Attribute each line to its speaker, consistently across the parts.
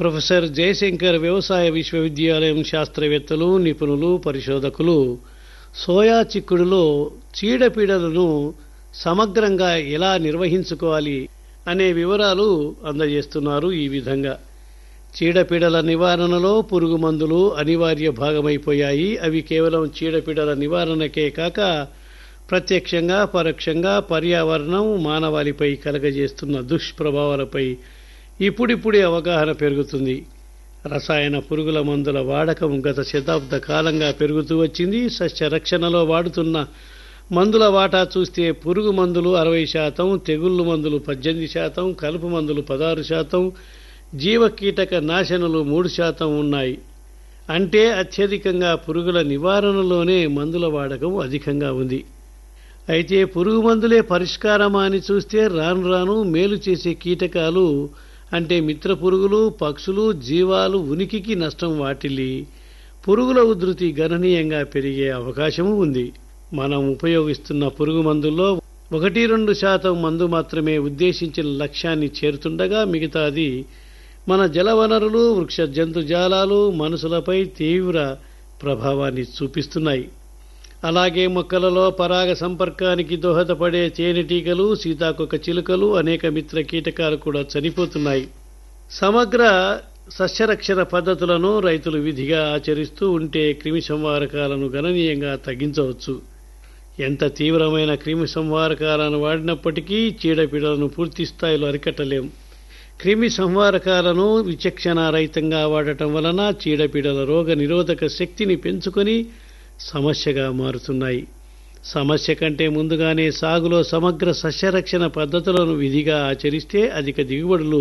Speaker 1: professor Jayashankar వ్యవసాయ విశ్వవిద్యాలయం శాస్త్రవేత్తలు నిపుణులు పరిశోధకులు సోయా చిక్కుడులో చీడపీడలను సమగ్రంగా ఎలా నిర్వహించుకోవాలి అనే వివరాలు అందజేస్తున్నారు ఈ విధంగా చీడపీడల నివారణలో పురుగు మందులు అనివార్య భాగమైపోయాయి అవి కేవలం చీడపీడల నివారణకే కాక ప్రత్యక్షంగా పరోక్షంగా పర్యావరణం మానవాళిపై కలగజేస్తున్న దుష్ప్రభావాలపై ఇప్పుడిప్పుడే అవగాహన పెరుగుతుంది రసాయన పురుగుల మందుల వాడకం గత శతాబ్ద కాలంగా పెరుగుతూ వచ్చింది సస్య రక్షణలో వాడుతున్న మందుల వాటా చూస్తే పురుగు మందులు అరవై శాతం తెగుళ్ళు మందులు పద్దెనిమిది శాతం కలుపు మందులు పదహారు శాతం జీవకీటక నాశనలు మూడు శాతం ఉన్నాయి అంటే అత్యధికంగా పురుగుల నివారణలోనే మందుల వాడకం అధికంగా ఉంది అయితే పురుగు మందులే పరిష్కారమా అని చూస్తే రాను రాను మేలు చేసే కీటకాలు అంటే మిత్ర పురుగులు పక్షులు జీవాలు ఉనికికి నష్టం వాటిల్లి పురుగుల ఉధృతి గణనీయంగా పెరిగే అవకాశము ఉంది మనం ఉపయోగిస్తున్న పురుగు మందుల్లో ఒకటి రెండు శాతం మందు మాత్రమే ఉద్దేశించిన లక్ష్యాన్ని చేరుతుండగా మిగతాది మన జలవనరులు వృక్ష జంతుజాలాలు మనుషులపై తీవ్ర ప్రభావాన్ని చూపిస్తున్నాయి అలాగే మొక్కలలో పరాగ సంపర్కానికి దోహదపడే తేనెటీగలు సీతాకొక చిలుకలు అనేక మిత్ర కీటకాలు కూడా చనిపోతున్నాయి సమగ్ర సస్యరక్షణ పద్ధతులను రైతులు విధిగా ఆచరిస్తూ ఉంటే క్రిమి సంహారకాలను గణనీయంగా తగ్గించవచ్చు ఎంత తీవ్రమైన క్రిమి సంహారకాలను వాడినప్పటికీ చీడపీడలను పూర్తి స్థాయిలో అరికట్టలేం క్రిమి సంహారకాలను విచక్షణ రహితంగా వాడటం వలన చీడపీడల రోగ నిరోధక శక్తిని పెంచుకొని సమస్యగా మారుతున్నాయి సమస్య కంటే ముందుగానే సాగులో సమగ్ర సస్యరక్షణ పద్ధతులను విధిగా ఆచరిస్తే అధిక దిగుబడులు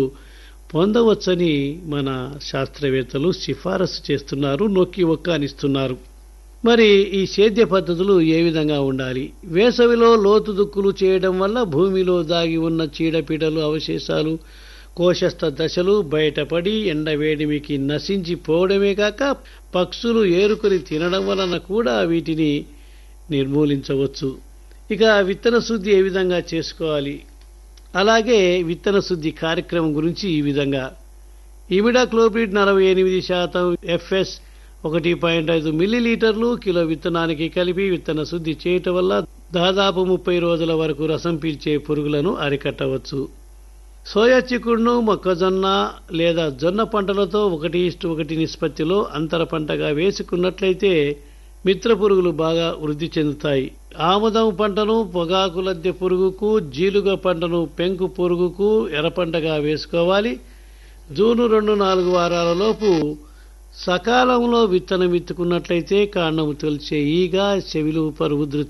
Speaker 1: పొందవచ్చని మన శాస్త్రవేత్తలు సిఫారసు చేస్తున్నారు నొక్కి ఒక్కానిస్తున్నారు మరి ఈ సేద్య పద్ధతులు ఏ విధంగా ఉండాలి వేసవిలో లోతు దుక్కులు చేయడం వల్ల భూమిలో దాగి ఉన్న చీడపీడలు అవశేషాలు కోశస్థ దశలు బయటపడి ఎండవేడిమికి నశించిపోవడమే కాక పక్షులు ఏరుకొని తినడం వలన కూడా వీటిని నిర్మూలించవచ్చు ఇక విత్తన శుద్ధి ఏ విధంగా చేసుకోవాలి అలాగే విత్తన శుద్ధి కార్యక్రమం గురించి ఈ విధంగా ఇమిడాక్లోప్రిడ్ నలభై ఎనిమిది శాతం ఎఫ్ఎస్ ఒకటి పాయింట్ ఐదు మిల్లీలీటర్లు కిలో విత్తనానికి కలిపి విత్తన శుద్ధి చేయటం వల్ల దాదాపు ముప్పై రోజుల వరకు రసం పీల్చే పురుగులను అరికట్టవచ్చు సోయా చిక్కుడును మొక్కజొన్న లేదా జొన్న పంటలతో ఒకటి ఇష్టు ఒకటి నిష్పత్తిలో అంతర పంటగా వేసుకున్నట్లయితే మిత్ర పురుగులు బాగా వృద్ధి చెందుతాయి ఆముదం పంటను పొగాకు లద్దె పురుగుకు జీలుగ పంటను పెంకు పురుగుకు ఎర్రపంటగా వేసుకోవాలి జూను రెండు నాలుగు వారాల లోపు సకాలంలో విత్తనం విత్తుకున్నట్లయితే కాండము తొలిచే ఈగ చెవిలు పరు ఉధృతి